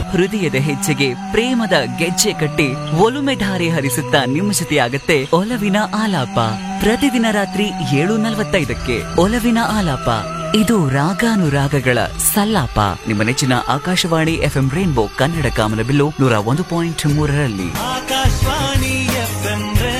ಹೃದಯದ ಹೆಜ್ಜೆಗೆ ಪ್ರೇಮದ ಗೆಜ್ಜೆ ಕಟ್ಟಿ ಒಲುಮೆ ಧಾರೆ ಹರಿಸುತ್ತಾ ನಿಮ್ಮ ಜೊತೆಯಾಗತ್ತೆ ಒಲವಿನ ಆಲಾಪ ಪ್ರತಿದಿನ ರಾತ್ರಿ ಏಳು ನಲವತ್ತೈದಕ್ಕೆ ಒಲವಿನ ಆಲಾಪ ಇದು ರಾಗಾನುರಾಗಗಳ ಸಲ್ಲಾಪ ನಿಮ್ಮ ನೆಚ್ಚಿನ ಆಕಾಶವಾಣಿ ಎಫ್ಎಂ ರೈನ್ಬೋ ಕನ್ನಡ ಕಾಮನಬಿಲ್ಲು ನೂರ ಒಂದು ಪಾಯಿಂಟ್ ಮೂರರಲ್ಲಿ ಆಕಾಶವಾಣಿ ಎಫ್ಎಂ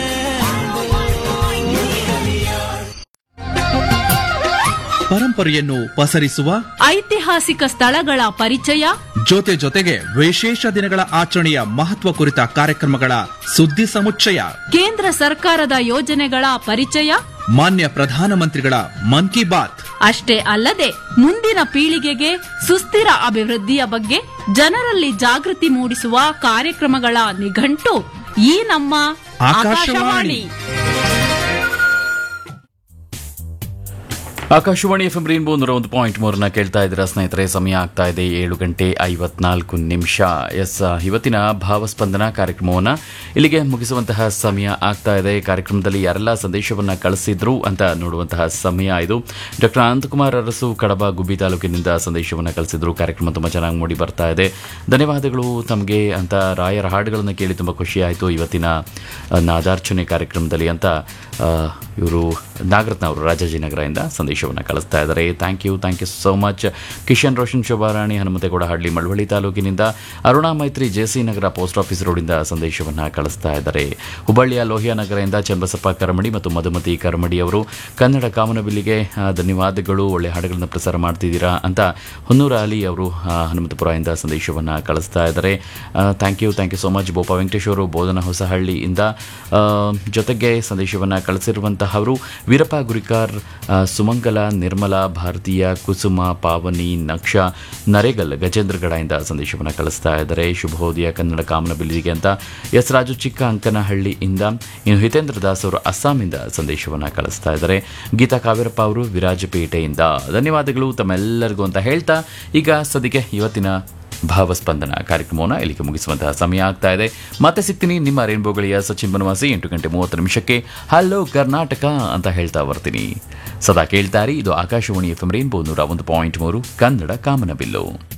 ಪರಂಪರೆಯನ್ನು ಪಸರಿಸುವ ಐತಿಹಾಸಿಕ ಸ್ಥಳಗಳ ಪರಿಚಯ ಜೊತೆ ಜೊತೆಗೆ ವಿಶೇಷ ದಿನಗಳ ಆಚರಣೆಯ ಮಹತ್ವ ಕುರಿತ ಕಾರ್ಯಕ್ರಮಗಳ ಸುದ್ದಿ ಸಮುಚ್ಚಯ ಕೇಂದ್ರ ಸರ್ಕಾರದ ಯೋಜನೆಗಳ ಪರಿಚಯ ಮಾನ್ಯ ಪ್ರಧಾನಮಂತ್ರಿಗಳ ಮನ್ ಕಿ ಬಾತ್ ಅಷ್ಟೇ ಅಲ್ಲದೆ ಮುಂದಿನ ಪೀಳಿಗೆಗೆ ಸುಸ್ಥಿರ ಅಭಿವೃದ್ಧಿಯ ಬಗ್ಗೆ ಜನರಲ್ಲಿ ಜಾಗೃತಿ ಮೂಡಿಸುವ ಕಾರ್ಯಕ್ರಮಗಳ ನಿಘಂಟು ಈ ನಮ್ಮ Akashvani. Akashvani Akashvani F M rainbow ನೂರ ಒಂದು ಪಾಯಿಂಟ್ ಮೂರನ್ನ ಕೇಳ್ತಾ ಇದ್ದೀರಾ ಸ್ನೇಹಿತರೆ ಸಮಯ ಆಗ್ತಾ ಇದೆ ಏಳು ಗಂಟೆ ಐವತ್ನಾಲ್ಕು ನಿಮಿಷ ಎಸ್ ಇವತ್ತಿನ ಭಾವಸ್ಪಂದನ ಕಾರ್ಯಕ್ರಮವನ್ನು ಇಲ್ಲಿಗೆ ಮುಗಿಸುವಂತಹ ಸಮಯ ಆಗ್ತಾ ಇದೆ ಕಾರ್ಯಕ್ರಮದಲ್ಲಿ ಯಾರೆಲ್ಲ ಸಂದೇಶವನ್ನು ಕಳಿಸಿದ್ರು ಅಂತ ನೋಡುವಂತಹ ಸಮಯ ಇದು ಡಾಕ್ಟರ್ ಅನಂತಕುಮಾರ್ ಅರಸು ಕಡಬ ಗುಬ್ಬಿ ತಾಲೂಕಿನಿಂದ ಸಂದೇಶವನ್ನು ಕಳಿಸಿದ್ರು ಕಾರ್ಯಕ್ರಮ ತುಂಬ ಚೆನ್ನಾಗಿ ಮೂಡಿ ಬರ್ತಾ ಇದೆ ಧನ್ಯವಾದಗಳು ತಮಗೆ ಅಂತ ರಾಯರ ಹಾಡುಗಳನ್ನು ಕೇಳಿ ತುಂಬ ಖುಷಿಯಾಯಿತು ಇವತ್ತಿನ ಆ, ನಾದಾರ್ಚನೆ ಕಾರ್ಯಕ್ರಮದಲ್ಲಿ ಅಂತ ಇವರು ನಾಗರತ್ನ ಅವರು ರಾಜಾಜಿನಗರದಿಂದ ಸಂದೇಶವನ್ನು ಕಳಿಸ್ತಾ ಇದ್ದಾರೆ thank you thank you so much Kishan Roshan Shobharani Hanumanthegowda Halli Malavalli ತಾಲೂಕಿನಿಂದ ಅರುಣಾ ಮೈತ್ರಿ ಜೆಸಿ ನಗರ ಪೋಸ್ಟ್ ಆಫೀಸ್ ರೋಡಿಂದ ಸಂದೇಶವನ್ನು ಕಳಿಸ್ತಾ ಇದ್ದಾರೆ ಹುಬ್ಬಳ್ಳಿಯ ಲೋಹಿಯಾ ನಗರದಿಂದ ಚನ್ನಬಸಪ್ಪ ಕರಮಡಿ ಮತ್ತು ಮಧುಮತಿ ಕರಮಡಿ ಅವರು ಕನ್ನಡ ಕಾಮನಬಿಲ್ಲಿಗೆ ಆ, ಧನ್ಯವಾದಗಳು ಒಳ್ಳೆ ಹಾಡುಗಳನ್ನು ಪ್ರಸಾರ ಮಾಡ್ತಿದ್ದೀರಾ ಅಂತ ಹೊನ್ನೂರ ಅಲಿ ಅವರು ಆ, ಹನುಮಂತಪುರದಿಂದ ಸಂದೇಶವನ್ನು ಕಳಿಸ್ತಾ ಇದ್ದಾರೆ thank you thank you so much Bopa Venkatesh ಅವರು ಬೋಧನ ಹೊಸಹಳ್ಳಿಯಿಂದ ಆ, ಜೊತೆಗೆ ಸಂದೇಶವನ್ನು ಕಳಿಸಿರುವಂತಹವರು ವೀರಪ್ಪ ಗುರಿಕಾರ್ ಆ, ಸುಮಂಗಲ ನಿರ್ಮಲಾ ಭಾರತೀಯ ಕುಸುಮ ಪಾವನಿ ನಕ್ಷ ನರೇಗಲ್ ಗಜೇಂದ್ರಗಡದಿಂದ ಸಂದೇಶವನ್ನು ಕಳಿಸ್ತಾ ಇದ್ದಾರೆ ಶುಭೋದಯ ಕನ್ನಡ ಕಾಮನಬಿಲ್ಲಿಗೆ ಅಂತ ಎಸ್ ರಾಜು ಚಿಕ್ಕ ಅಂಕನಹಳ್ಳಿಯಿಂದ ಇನ್ನು ಹಿತೇಂದ್ರ ದಾಸ್ ಅವರು ಅಸ್ಸಾಮಿಂದ ಸಂದೇಶವನ್ನು ಕಳಿಸ್ತಾ ಇದ್ದಾರೆ ಗೀತಾ ಕಾವೇರಪ್ಪ ಅವರು ವಿರಾಜಪೇಟೆಯಿಂದ ಧನ್ಯವಾದಗಳು ತಮ್ಮೆಲ್ಲರಿಗೂ ಅಂತ ಹೇಳ್ತಾ ಈಗ ಸದ್ಯಕ್ಕೆ ಇವತ್ತಿನ ಭಾವಸ್ಪಂದನ ಕಾರ್ಯಕ್ರಮವನ್ನು ಇಲ್ಲಿಗೆ ಮುಗಿಸುವಂತಹ ಸಮಯ ಆಗ್ತಾ ಇದೆ ಮತ್ತೆ ಸಿಗ್ತೀನಿ ನಿಮ್ಮ ರೇನ್ಬೋಗಳಿಯ ಸಚಿನ್ ಬನವಾಸಿ ಎಂಟು ಗಂಟೆ ಮೂವತ್ತು ನಿಮಿಷಕ್ಕೆ ಹಲೋ ಕರ್ನಾಟಕ ಅಂತ ಹೇಳ್ತಾ ಬರ್ತೀನಿ ಸದಾ ಕೇಳ್ತಾರಿ ಇದು ಆಕಾಶವಾಣಿ ಎಫ್ ಎಂ ರೇನ್ಬೋ ನೂರ ಒಂದು ಪಾಯಿಂಟ್ ಮೂರು ಕನ್ನಡ ಕಾಮನಬಿಲ್ಲು